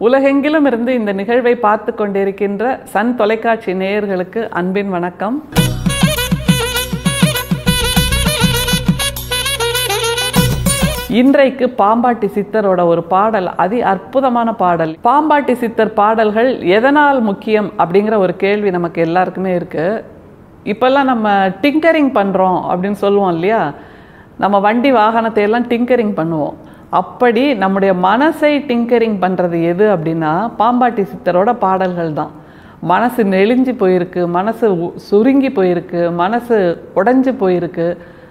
உலகெங்கிலும் இருந்து இந்த நிகழ்வை பார்த்து கொண்டிருக்கின்ற சன் தொலைக்காட்சி நேயர்களுக்கு அன்பின் வணக்கம் இன்றைக்கு பாம்பாட்டி சித்தரோட ஒரு பாடல் அதி அற்புதமான பாடல் பாம்பாட்டி சித்தர் பாடல்கள் எதனால் முக்கியம் அப்படிங்கிற ஒரு கேள்வி நமக்கு எல்லாருக்குமே இருக்கு இப்பெல்லாம் நம்ம டிங்கரிங் பண்ணுறோம் அப்படின்னு சொல்லுவோம் இல்லையா நம்ம வண்டி வாகனத்தை எல்லாம் டிங்கரிங் பண்ணுவோம் அப்படி நம்முடைய மனசை டிங்கரிங் பண்ணுறது எது அப்படின்னா பாம்பாட்டி சித்தரோட பாடல்கள் தான் மனசு நெளிஞ்சு போயிருக்கு மனசு உ- சுருங்கி போயிருக்கு மனசு உடைஞ்சு போயிருக்கு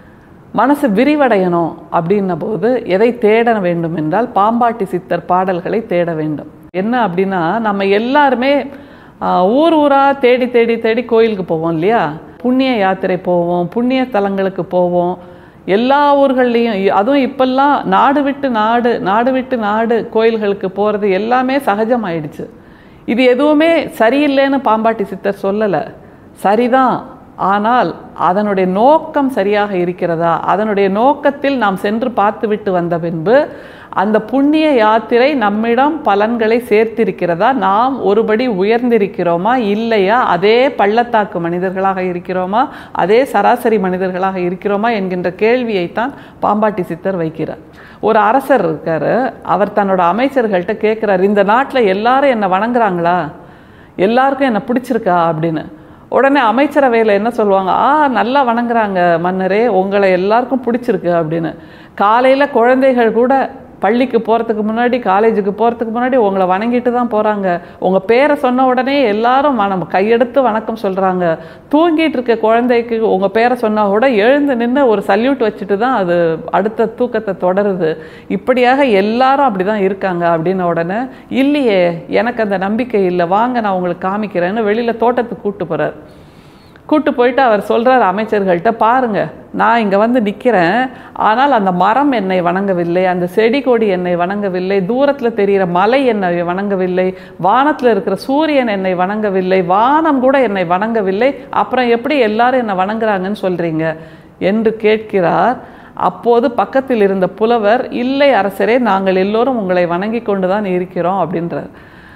மனசு விரிவடையணும் அப்படின்ன போது எதை தேட வேண்டும் என்றால் பாம்பாட்டி சித்தர் பாடல்களை தேட வேண்டும் என்ன அப்படின்னா நம்ம எல்லாருமே ஆஹ், ஊர் ஊராக தேடி தேடி தேடி கோயிலுக்கு போவோம் இல்லையா புண்ணிய யாத்திரை போவோம் புண்ணிய தலங்களுக்கு போவோம் எல்லா ஊர்கள்லேயும் அதுவும் இப்பெல்லாம் நாடு விட்டு நாடு நாடு விட்டு நாடு கோயில்களுக்கு போகிறது எல்லாமே சகஜமாயிடுச்சு இது எதுவுமே சரியில்லைன்னு பாம்பாட்டி சித்தர் சொல்லலை சரிதான் ஆனால் அதனுடைய நோக்கம் சரியாக இருக்கிறதா அதனுடைய நோக்கத்தில் நாம் சென்று பார்த்துவிட்டு வந்த பின்பு அந்த புண்ணிய யாத்திரை நம்மிடம் பலன்களை சேர்த்திருக்கிறதா நாம் ஒருபடி உயர்ந்திருக்கிறோமா இல்லையா அதே பள்ளத்தாக்கு மனிதர்களாக இருக்கிறோமா அதே சராசரி மனிதர்களாக இருக்கிறோமா என்கின்ற கேள்வியைத்தான் பாம்பாட்டி சித்தர் வைக்கிறார் ஒரு அரசர் இருக்காரு அவர் தன்னோட அமைச்சர்கள்ட்ட கேட்குறாரு இந்த நாட்டில் எல்லாரும் என்னை வணங்குறாங்களா எல்லாருக்கும் என்னை பிடிச்சிருக்கா அப்படின்னு உடனே அமைச்சரவையில் என்ன சொல்லுவாங்க ஆ நல்லா வணங்குறாங்க மன்னரே உங்களை எல்லாருக்கும் பிடிச்சிருக்கு அப்படின்னு காலையில் குழந்தைகள் கூட பள்ளிக்கு போகிறதுக்கு முன்னாடி காலேஜுக்கு போகிறதுக்கு முன்னாடி உங்களை வணங்கிட்டு தான் போகிறாங்க உங்கள் பேரை சொன்ன உடனே எல்லாரும் நம்ம கையெடுத்து வணக்கம் சொல்கிறாங்க தூங்கிட்டு இருக்க குழந்தைக்கு உங்கள் பேரை சொன்னா கூட எழுந்து நின்று ஒரு சல்யூட் வச்சுட்டு தான் அது அடுத்த தூக்கத்தை தொடருது இப்படியாக எல்லாரும் அப்படி தான் இருக்காங்க அப்படின்ன உடனே இல்லையே எனக்கு அந்த நம்பிக்கை இல்லை வாங்க நான் உங்களுக்கு காமிக்கிறேன்னு வெளியில் தோட்டத்துக்கு கூட்டு போகிறார் கூட்டு போயிட்டு அவர் சொல்கிறார் அமைச்சர்கள்ட்ட பாருங்க நான் இங்கே வந்து நிற்கிறேன் ஆனால் அந்த மரம் என்னை வணங்கவில்லை அந்த செடி கொடி என்னை வணங்கவில்லை தூரத்தில் தெரிகிற மலை என்னை வணங்கவில்லை வானத்தில் இருக்கிற சூரியன் என்னை வணங்கவில்லை வானம் கூட என்னை வணங்கவில்லை அப்புறம் எப்படி எல்லாரும் என்னை வணங்குறாங்கன்னு சொல்கிறீங்க என்று கேட்கிறார் அப்போது பக்கத்தில் இருந்த புலவர் இல்லை அரசரே நாங்கள் எல்லோரும் உங்களை வணங்கி கொண்டு தான் இருக்கிறோம் அப்படின்றார்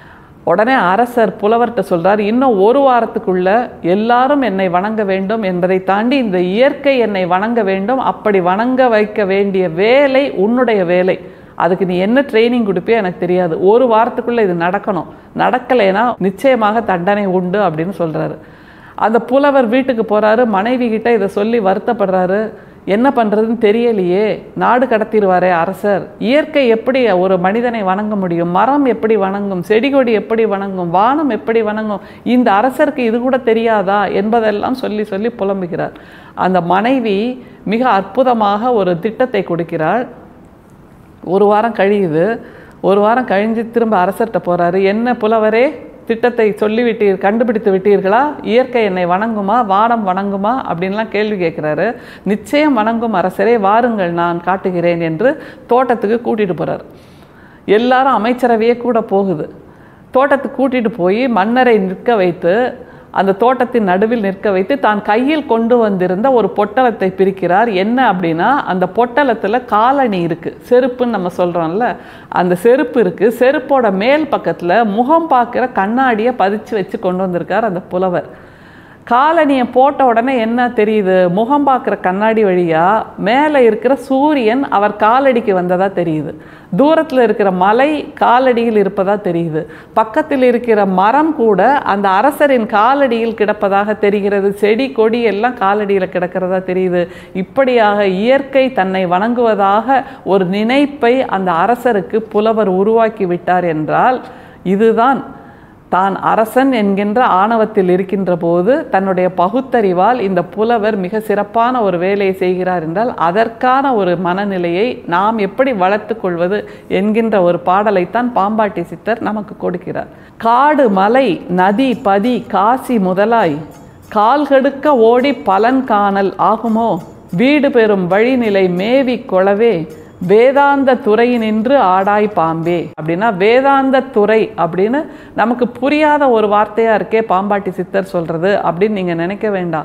உடனே அரசர் புலவர்கிட்ட சொல்றார் இன்னும் ஒரு வாரத்துக்குள்ள எல்லாரும் என்னை வணங்க வேண்டும் என்பதை தாண்டி இந்த இயற்கை என்னை வணங்க வேண்டும் அப்படி வணங்க வைக்க வேண்டிய வேலை உன்னுடைய வேலை அதுக்கு நீ என்ன ட்ரைனிங் கொடுப்பியோ எனக்கு தெரியாது ஒரு வாரத்துக்குள்ள இது நடக்கணும் நடக்கலைன்னா நிச்சயமாக தண்டனை உண்டு அப்படின்னு சொல்றாரு அந்த புலவர் வீட்டுக்கு போறாரு மனைவி கிட்ட இதை சொல்லி வருத்தப்படுறாரு என்ன பண்ணுறதுன்னு தெரியலையே நாடு கடத்திடுவாரே அரசர் இயற்கை எப்படி ஒரு மனிதனை வணங்க முடியும் மரம் எப்படி வணங்கும் செடி கொடி எப்படி வணங்கும் வானம் எப்படி வணங்கும் இந்த அரசருக்கு இது கூட தெரியாதா என்பதெல்லாம் சொல்லி சொல்லி புலம்புகிறார் அந்த மனைவி மிக அற்புதமாக ஒரு திட்டத்தை கொடுக்கிறாள் ஒரு வாரம் கழியுது ஒரு வாரம் கழிஞ்சு திரும்ப அரசர்கிட்ட போறாரு என்ன புலவரே திட்டத்தை சொல்லிவிட்டீர் கண்டுபிடித்து விட்டீர்களா இயற்கை என்னை வணங்குமா வானம் வணங்குமா அப்படின்லாம் கேள்வி கேட்குறாரு நிச்சயம் வணங்கும் அரசரே வாருங்கள் நான் காட்டுகிறேன் என்று தோட்டத்துக்கு கூட்டிட்டு போறார் எல்லாரும் அமைச்சரவையே கூட போகுது தோட்டத்துக்கு கூட்டிட்டு போய் மன்னரை நிற்க வைத்து அந்த தோட்டத்தின் நடுவில் நிற்க வைத்து தான் கையில் கொண்டு வந்திருந்த ஒரு பொட்டலத்தை பிரிக்கிறார் என்ன அப்படின்னா அந்த பொட்டலத்தில் காலணி இருக்கு செருப்புன்னு நம்ம சொல்றோம்ல அந்த செருப்பு இருக்கு செருப்போட மேல் பக்கத்தில் முகம் பார்க்குற கண்ணாடியை பதிச்சு வச்சு கொண்டு வந்திருக்கார் அந்த புலவர் காலணியை போட்ட உடனே என்ன தெரியுது முகம் பார்க்குற கண்ணாடி வழியா மேலே இருக்கிற சூரியன் அவர் காலடிக்கு வந்ததா தெரியுது தூரத்தில் இருக்கிற மலை காலடியில் இருப்பதா தெரியுது பக்கத்தில் இருக்கிற மரம் கூட அந்த அரசரின் காலடியில் கிடப்பதாக தெரிகிறது செடி கொடி எல்லாம் காலடியில் கிடக்கிறதா தெரியுது இப்படியாக இயற்கை தன்னை வணங்குவதாக ஒரு நினைப்பை அந்த அரசருக்கு புலவர் உருவாக்கி விட்டார் என்றால் இதுதான் தான் அரசன் என்கின்ற ஆணவத்தில் இருக்கின்ற போது தன்னுடைய பகுத்தறிவால் இந்த புலவர் மிக சிறப்பான ஒரு வேலையை செய்கிறார் என்றால் அதற்கான ஒரு மனநிலையை நாம் எப்படி வளர்த்துக் கொள்வது என்கின்ற ஒரு பாடலைத்தான் பாம்பாட்டி சித்தர் நமக்கு கொடுக்கிறார் காடு மலை நதி பதி காசி முதலாய் கால்கடுக்க ஓடி பலன் காணல் ஆகுமோ வீடு பெறும் வழிநிலை மேவி கொளவே வேதாந்த துறையினின்று ஆடாய் பாம்பே அப்படின்னா வேதாந்த துறை அப்படின்னு நமக்கு புரியாத ஒரு வார்த்தையா இருக்கே பாம்பாட்டி சித்தர் சொல்றது அப்படின்னு நீங்க நினைக்க வேண்டாம்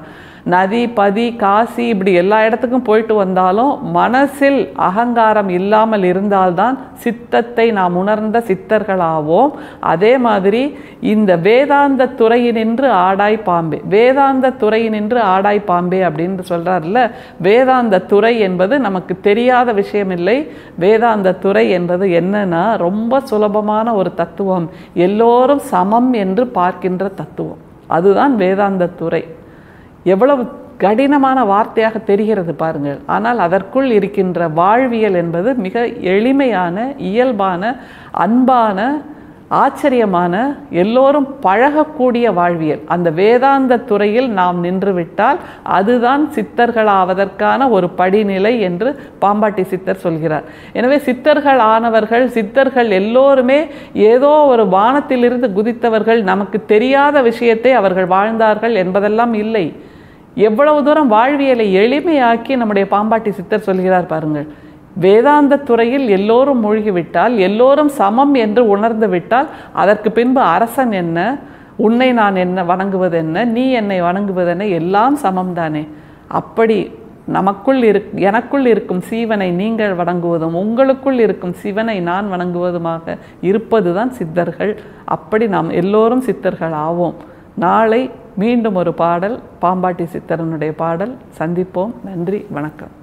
நதி பதி காசி இப்படி எல்லா இடத்துக்கும் போயிட்டு வந்தாலும் மனசில் அகங்காரம் இல்லாமல் இருந்தால்தான் சித்தத்தை நாம் உணர்ந்த சித்தர்களாவோம் அதே மாதிரி இந்த வேதாந்த துறையினின்று ஆடாய் பாம்பே வேதாந்த துறையினின்று ஆடாய் பாம்பே அப்படின்னு சொல்றாருல்ல வேதாந்த துறை என்பது நமக்கு தெரியாத விஷயம் இல்லை வேதாந்த துறை என்பது என்னன்னா ரொம்ப சுலபமான ஒரு தத்துவம் எல்லோரும் சமம் என்று பார்க்கின்ற தத்துவம் அதுதான் வேதாந்த துறை எவ்வளவு கடினமான வார்த்தையாக தெரிகிறது பாருங்கள் ஆனால் அதற்குள் இருக்கின்ற வாழ்வியல் என்பது மிக எளிமையான இயல்பான அன்பான ஆச்சரியமான எல்லோரும் பழகக்கூடிய வாழ்வியல் அந்த வேதாந்த துறையில் நாம் நின்றுவிட்டால் அதுதான் சித்தர்களாவதற்கான ஒரு படிநிலை என்று பாம்பாட்டி சித்தர் சொல்கிறார் எனவே சித்தர்கள் ஆனவர்கள் சித்தர்கள் எல்லோருமே ஏதோ ஒரு வானத்திலிருந்து குதித்தவர்கள் நமக்கு தெரியாத விஷயத்தை அவர்கள் வாழ்ந்தார்கள் என்பதெல்லாம் இல்லை எவ்வளவு தூரம் வாழ்வியலை எளிமையாக்கி நம்முடைய பாம்பாட்டி சித்தர் சொல்கிறார் பாருங்கள் வேதாந்த துறையில் எல்லோரும் மூழ்கிவிட்டால் எல்லோரும் சமம் என்று உணர்ந்து விட்டால் அதற்கு பின்பு அரசன் என்ன உன்னை நான் என்ன வணங்குவது என்ன நீ என்னை வணங்குவது என்ன எல்லாம் சமம்தானே அப்படி நமக்குள் இருக் எனக்குள் இருக்கும் சீவனை நீங்கள் வணங்குவதும் உங்களுக்குள் இருக்கும் சிவனை நான் வணங்குவதுமாக இருப்பதுதான் சித்தர்கள் அப்படி நாம் எல்லோரும் சித்தர்கள் ஆவோம் நாளை மீண்டும் ஒரு பாடல் பாம்பாட்டி சித்தரனுடைய பாடல் சந்திப்போம் நன்றி வணக்கம்